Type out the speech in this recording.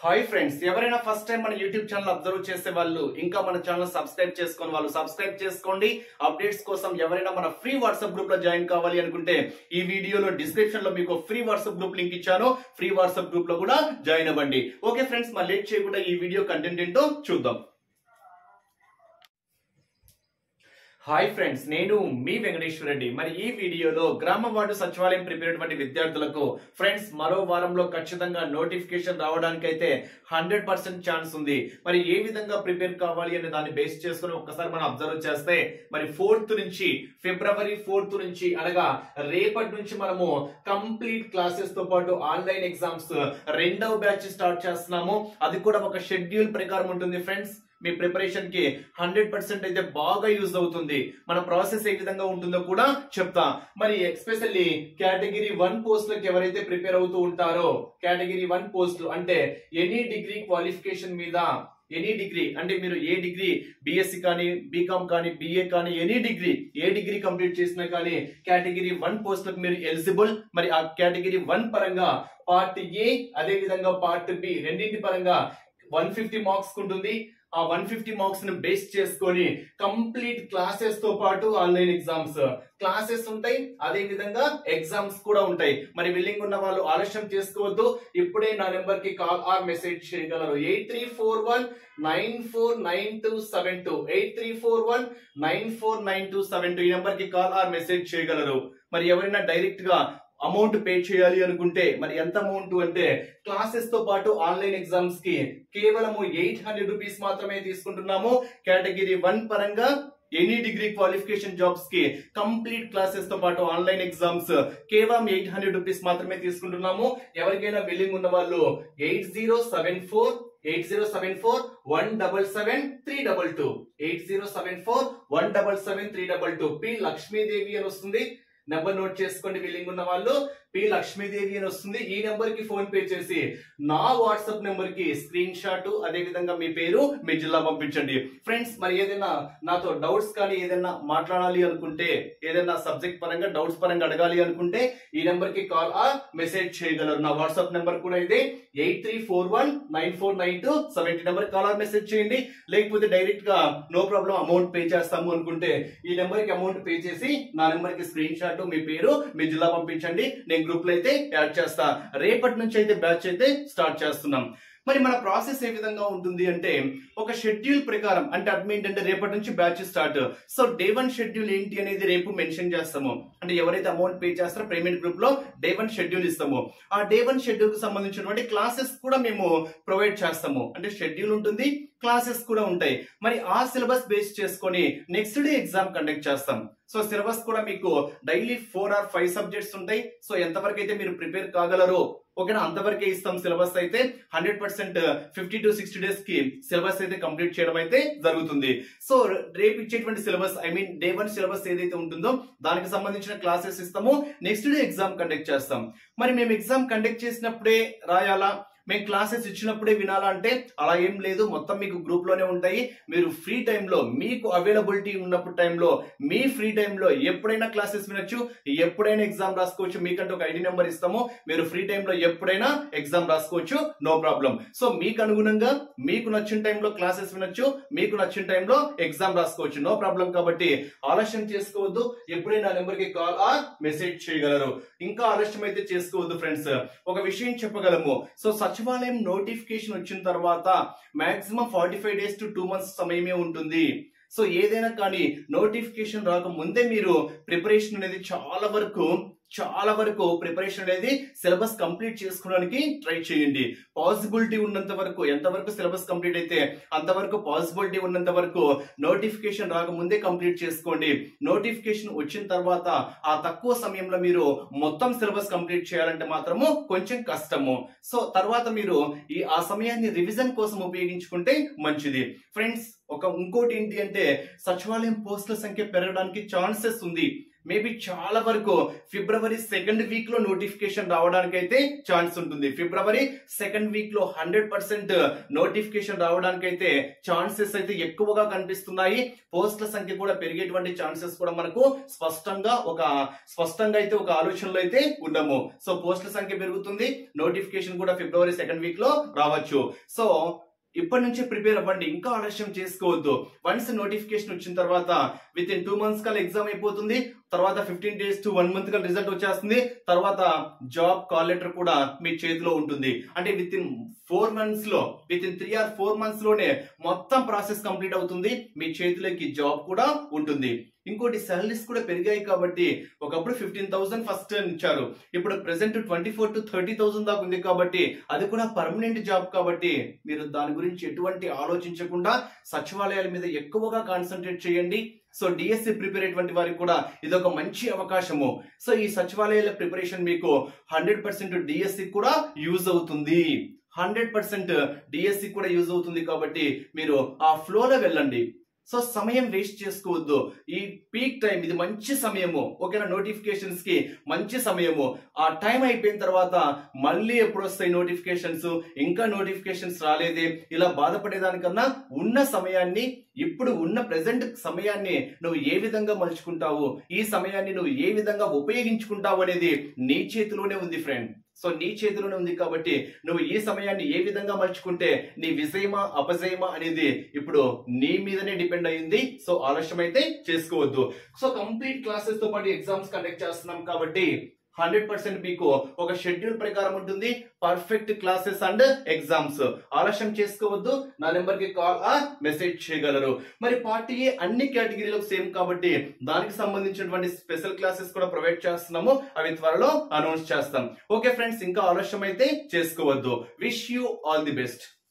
hi friends ఎవరైనా first time మన YouTube channel observe చేసే వాళ్ళు ఇంకా మన ఛానల్ సబ్స్క్రైబ్ చేసుకొని వాళ్ళు సబ్స్క్రైబ్ చేసుకోండి అప్డేట్స్ కోసం ఎవరైనా మన ఫ్రీ వాట్సాప్ గ్రూప్ లో జాయిన్ కావాలి అనుకుంటే ఈ వీడియోలో డిస్క్రిప్షన్ లో మీకు ఫ్రీ వాట్సాప్ గ్రూప్ లింక్ ఇచ్చాను ఫ్రీ వాట్సాప్ గ్రూప్ లో కూడా జాయిన్ అవ్వండి ఓకే ఫ్రెండ్స్ మరి లేట్ చేయకుండా ఈ వీడియో కంటెంట్ ఏంటో చూద్దాం హాయ్ ఫ్రెండ్స్ నేను మీ వెంకటేశ్వర రెడ్డి మరి ఈ వీడియోలో గ్రామ వార్డు సచివాలయం ప్రిపేర్ అయినటువంటి విద్యార్థులకు ఫ్రెండ్స్ మరో వారంలో ఖచ్చితంగా నోటిఫికేషన్ రావడానికైతే హండ్రెడ్ పర్సెంట్ ఛాన్స్ ఉంది మరి ఏ విధంగా ప్రిపేర్ కావాలి అనే దాన్ని బేస్ చేసుకుని ఒక్కసారి మనం అబ్జర్వ్ చేస్తే మరి ఫోర్త్ నుంచి ఫిబ్రవరి ఫోర్త్ నుంచి అనగా రేపటి నుంచి మనము కంప్లీట్ క్లాసెస్ తో పాటు ఆన్లైన్ ఎగ్జామ్స్ రెండవ బ్యాచ్ స్టార్ట్ చేస్తున్నాము అది కూడా ఒక షెడ్యూల్ ప్రకారం ఉంటుంది ఫ్రెండ్స్ మీ ప్రిపరేషన్ కి హండ్రెడ్ పర్సెంట్ అయితే బాగా యూజ్ అవుతుంది మన ప్రాసెస్ ఏ విధంగా ఉంటుందో కూడా చెప్తా మరి ఎస్పెషల్లీ కేటగిరీ వన్ పోస్టులకు ఎవరైతే ప్రిపేర్ అవుతూ ఉంటారో కేటగిరీ వన్ పోస్టులు అంటే ఎనీ డిగ్రీ క్వాలిఫికేషన్ మీద ఎనీ డిగ్రీ అంటే మీరు ఏ డిగ్రీ బిఎస్సి కానీ బీకామ్ కానీ బిఏ కానీ ఎనీ డిగ్రీ ఏ డిగ్రీ కంప్లీట్ చేసినా కానీ కేటగిరీ వన్ పోస్టులకు మీరు ఎలిజిబుల్ మరి ఆ కేటగిరీ వన్ పరంగా పార్ట్ ఏ అదే విధంగా పార్ట్ బి రెండింటి పరంగా వన్ ఫిఫ్టీ మార్క్స్ ఉంటుంది ఆ వన్ ఫిఫ్టీ మార్క్స్ ని బేస్ చేసుకొని కంప్లీట్ క్లాసెస్ తో పాటు ఆన్లైన్ ఎగ్జామ్స్ క్లాసెస్ ఉంటాయి అదే విధంగా ఎగ్జామ్స్ కూడా ఉంటాయి మరి విల్లింగ్ ఉన్న వాళ్ళు ఆలస్యం చేసుకోవద్దు ఇప్పుడే నా నెంబర్ కి కాల్ ఆర్ మెసేజ్ చేయగలరు eight three four one nine four nine two seven two eight three four one nine four nine two seven two ఈ నెంబర్ కి కాల్ ఆర్ మెసేజ్ చేయగలరు మరి ఎవరైనా డైరెక్ట్ గా అమౌంట్ పే చేయాలి అనుకుంటే మరి ఎంత అమౌంట్ అంటే క్లాసెస్ తో పాటు ఆన్లైన్ ఎగ్జామ్స్ కి కేవలము ఎయిట్ హండ్రెడ్ రూపీస్ మాత్రమే తీసుకుంటున్నాము కేటగిరీ వన్ పరంగా ఎనీ డిగ్రీ క్వాలిఫికేషన్ జాబ్స్ కి కంప్లీట్ క్లాసెస్ తో పాటు ఆన్లైన్ ఎగ్జామ్స్ కేవలం ఎయిట్ హండ్రెడ్ రూపీస్ మాత్రమే తీసుకుంటున్నాము ఎవరికైనా బిల్లింగ్ ఉన్న వాళ్ళు eight zero seven four eight zero seven four one double seven three double two eight zero seven four one double seven three double two P Lakshmidevi అని వస్తుంది number note చేసుకోండి billing ఉన్న వాళ్ళు పి లక్ష్మీదేవి అని వస్తుంది ఈ నెంబర్ కి ఫోన్ పే చేసి నా వాట్సాప్ నెంబర్ కి స్క్రీన్ షాట్ అదే విధంగా మీ పేరు మీ జిల్లా పంపించండి ఫ్రెండ్స్ మరి ఏదైనా నాతో డౌట్స్ కానీ ఏదైనా మాట్లాడాలి అనుకుంటే ఏదైనా సబ్జెక్ట్ పరంగా డౌట్స్ పరంగా అడగాలి అనుకుంటే ఈ నెంబర్ కి కాల్ ఆ మెసేజ్ చేయగలరు నా వాట్సాప్ నెంబర్ కూడా ఇది eight three four one nine four nine two seventy number call or message చేయండి లేకపోతే డైరెక్ట్ గా నో ప్రాబ్లం అమౌంట్ పే చేస్తాము అనుకుంటే ఈ నెంబర్ కి అమౌంట్ పే చేసి నా నెంబర్ కి స్క్రీన్ షాట్ మీ పేరు మీ జిల్లా పంపించండి నేను గ్రూప్ లో అయితే యాడ్ చేస్తా రేపటి నుంచి అయితే బ్యాచ్ అయితే స్టార్ట్ చేస్తున్నాం మరి మన ప్రాసెస్ ఏ విధంగా ఉంటుంది అంటే ఒక షెడ్యూల్ ప్రకారం అంటే అర్థం ఏంటంటే రేపటి నుంచి batch start so day one schedule ఏంటి అనేది రేపు మెన్షన్ చేస్తాము అంటే ఎవరైతే అమౌంట్ పే చేస్తారో పేమెంట్ గ్రూప్ లో డే వన్ షెడ్యూల్ ఇస్తాము ఆ డే వన్ షెడ్యూల్ కి సంబంధించినటువంటి క్లాసెస్ కూడా మేము ప్రొవైడ్ చేస్తాము అంటే షెడ్యూల్ ఉంటుంది క్లాసెస్ కూడా ఉంటాయి మరి ఆ సిలబస్ బేస్ చేసుకొని నెక్స్ట్ డే ఎగ్జామ్ కండక్ట్ చేస్తాం సో సిలబస్ కూడా మీకు daily four or five subjects ఉంటాయి సో ఎంతవరకు అయితే మీరు ప్రిపేర్ కాగలరో ఓకేనా అంతవరకే ఇస్తాం సిలబస్ అయితే hundred percent fifty to sixty days కి సిలబస్ అయితే కంప్లీట్ చేయడం అయితే జరుగుతుంది సో రేపు ఇచ్చేటువంటి syllabus I mean day one syllabus ఏదైతే ఉంటుందో దానికి సంబంధించిన క్లాసెస్ ఇస్తాము నెక్స్ట్ డే ఎగ్జామ్ కండక్ట్ చేస్తాం మరి మేము ఎగ్జామ్ కండక్ట్ చేసినప్పుడే రాయాలా మేము క్లాసెస్ ఇచ్చినప్పుడే వినాలా అంటే అలా ఏం లేదు మొత్తం మీకు గ్రూప్ లోనే ఉంటాయి మీరు ఫ్రీ టైంలో మీకు అవైలబిలిటీ ఉన్నప్పుడు టైంలో మీ ఫ్రీ టైంలో ఎప్పుడైనా క్లాసెస్ వినొచ్చు ఎప్పుడైనా ఎగ్జామ్ రాసుకోవచ్చు మీకంటే ఒక ఐడి నెంబర్ ఇస్తాము మీరు ఫ్రీ టైంలో ఎప్పుడైనా ఎగ్జామ్ రాసుకోవచ్చు నో ప్రాబ్లం సో మీకు అనుగుణంగా మీకు నచ్చిన టైంలో క్లాసెస్ వినొచ్చు మీకు నచ్చిన టైంలో ఎగ్జామ్ రాసుకోవచ్చు నో ప్రాబ్లం కాబట్టి ఆలస్యం చేసుకోవద్దు ఎప్పుడైనా నెంబర్ కి కాల్ ఆర్ మెసేజ్ చేయగలరు ఇంకా ఆలస్యం అయితే చేసుకోవద్దు ఫ్రెండ్స్ ఒక విషయం చెప్పగలము సో సచివాలయం నోటిఫికేషన్ వచ్చిన తర్వాత maximum forty five days to two months సమయమే ఉంటుంది సో ఏదైనా కానీ నోటిఫికేషన్ రాకముందే మీరు ప్రిపరేషన్ అనేది చాలా వరకు చాలా వరకు ప్రిపరేషన్ అనేది సిలబస్ కంప్లీట్ చేసుకోవడానికి ట్రై చేయండి పాసిబిలిటీ ఉన్నంత వరకు ఎంతవరకు సిలబస్ కంప్లీట్ అయితే అంతవరకు పాసిబిలిటీ ఉన్నంత వరకు నోటిఫికేషన్ రాకముందే కంప్లీట్ చేసుకోండి నోటిఫికేషన్ వచ్చిన తర్వాత ఆ తక్కువ సమయంలో మీరు మొత్తం సిలబస్ కంప్లీట్ చేయాలంటే మాత్రము కొంచెం కష్టము సో తర్వాత మీరు ఈ ఆ సమయాన్ని రివిజన్ కోసం ఉపయోగించుకుంటే మంచిది ఫ్రెండ్స్ ఒక ఇంకోటి ఏంటి అంటే సచివాలయం పోస్టుల సంఖ్య పెరగడానికి ఛాన్సెస్ ఉంది మేబీ చాలా వరకు ఫిబ్రవరి సెకండ్ వీక్ లో నోటిఫికేషన్ రావడానికి అయితే ఛాన్స్ ఉంటుంది ఫిబ్రవరి సెకండ్ వీక్ లో హండ్రెడ్ పర్సెంట్ నోటిఫికేషన్ రావడానికి అయితే ఛాన్సెస్ అయితే ఎక్కువగా కనిపిస్తున్నాయి పోస్టుల సంఖ్య కూడా పెరిగేటువంటి ఛాన్సెస్ కూడా మనకు స్పష్టంగా ఒక స్పష్టంగా అయితే ఒక ఆలోచనలో అయితే ఉండము సో పోస్టుల సంఖ్య పెరుగుతుంది నోటిఫికేషన్ కూడా ఫిబ్రవరి సెకండ్ వీక్ లో రావచ్చు సో ఇప్పటి నుంచి ప్రిపేర్ అవ్వండి ఇంకా ఆలస్యం చేసుకోవద్దు వన్స్ నోటిఫికేషన్ వచ్చిన తర్వాత విత్ ఇన్ టూ మంత్స్ కల్లా ఎగ్జామ్ అయిపోతుంది తర్వాత fifteen days to one month కల్లా రిజల్ట్ వచ్చేస్తుంది తర్వాత జాబ్ కాల్ లెటర్ కూడా మీ చేతిలో ఉంటుంది అంటే విత్ ఇన్ ఫోర్ మంత్స్ లో within three or four months లోనే మొత్తం ప్రాసెస్ కంప్లీట్ అవుతుంది మీ చేతిలోకి జాబ్ కూడా ఉంటుంది ఇంకోటి సాలరీస్ కూడా పెరిగాయి కాబట్టి ఒకప్పుడు ఫిఫ్టీన్ థౌసండ్ ఫస్ట్ ఇచ్చారు ఇప్పుడు present twenty four to thirty thousand దాకా ఉంది కాబట్టి అది కూడా పర్మనెంట్ జాబ్ కాబట్టి మీరు దాని గురించి ఎటువంటి ఆలోచించకుండా సచివాలయాల మీద ఎక్కువగా కాన్సన్ట్రేట్ చేయండి సో డిఎస్సి ప్రిపేర్ అయ్యేటువంటి వారికి కూడా ఇది ఒక మంచి అవకాశము సో ఈ సచివాలయాల ప్రిపరేషన్ మీకు హండ్రెడ్ పర్సెంట్ డిఎస్సి కూడా యూజ్ అవుతుంది హండ్రెడ్ పర్సెంట్ డిఎస్సి కూడా యూజ్ అవుతుంది కాబట్టి మీరు ఆ ఫ్లోలో వెళ్ళండి సో సమయం వేస్ట్ చేసుకోవద్దు ఈ పీక్ టైం ఇది మంచి సమయము ఓకేనా నోటిఫికేషన్స్ కి మంచి సమయము ఆ టైం అయిపోయిన తర్వాత మళ్ళీ ఎప్పుడు వస్తాయి నోటిఫికేషన్స్ ఇంకా నోటిఫికేషన్స్ రాలేదే ఇలా బాధపడేదానికన్నా ఉన్న సమయాన్ని ఇప్పుడు ఉన్న ప్రెసెంట్ సమయాన్ని నువ్వు ఏ విధంగా మలుచుకుంటావు ఈ సమయాన్ని నువ్వు ఏ విధంగా ఉపయోగించుకుంటావు అనేది నీ చేతిలోనే ఉంది ఫ్రెండ్ సో నీ చేతిలోనే ఉంది కాబట్టి నువ్వు ఈ సమయాన్ని ఏ విధంగా మలుచుకుంటే నీ విజయమా అపజయమా అనేది ఇప్పుడు నీ మీదనే డిపెండ్ అయ్యింది సో ఆలస్యం అయితే చేసుకోవద్దు సో కంప్లీట్ క్లాసెస్ తో పాటు ఎగ్జామ్స్ కండక్ట్ చేస్తున్నాం కాబట్టి హండ్రెడ్ పర్సెంట్ మీకు ఒక షెడ్యూల్ ప్రకారం ఉంటుంది పర్ఫెక్ట్ క్లాసెస్ అండ్ ఎగ్జామ్స్ ఆలస్యం చేసుకోవద్దు నా నెంబర్ కి కాల్ ఆ మెసేజ్ చేయగలరు మరి పార్టీ ఏ అన్ని కేటగిరీలకు సేమ్ కాబట్టి దానికి సంబంధించినటువంటి స్పెషల్ క్లాసెస్ కూడా ప్రొవైడ్ చేస్తున్నాము అవి త్వరలో అనౌన్స్ చేస్తాం ఓకే ఫ్రెండ్స్ ఇంకా ఆలస్యం అయితే చేసుకోవద్దు wish you all the best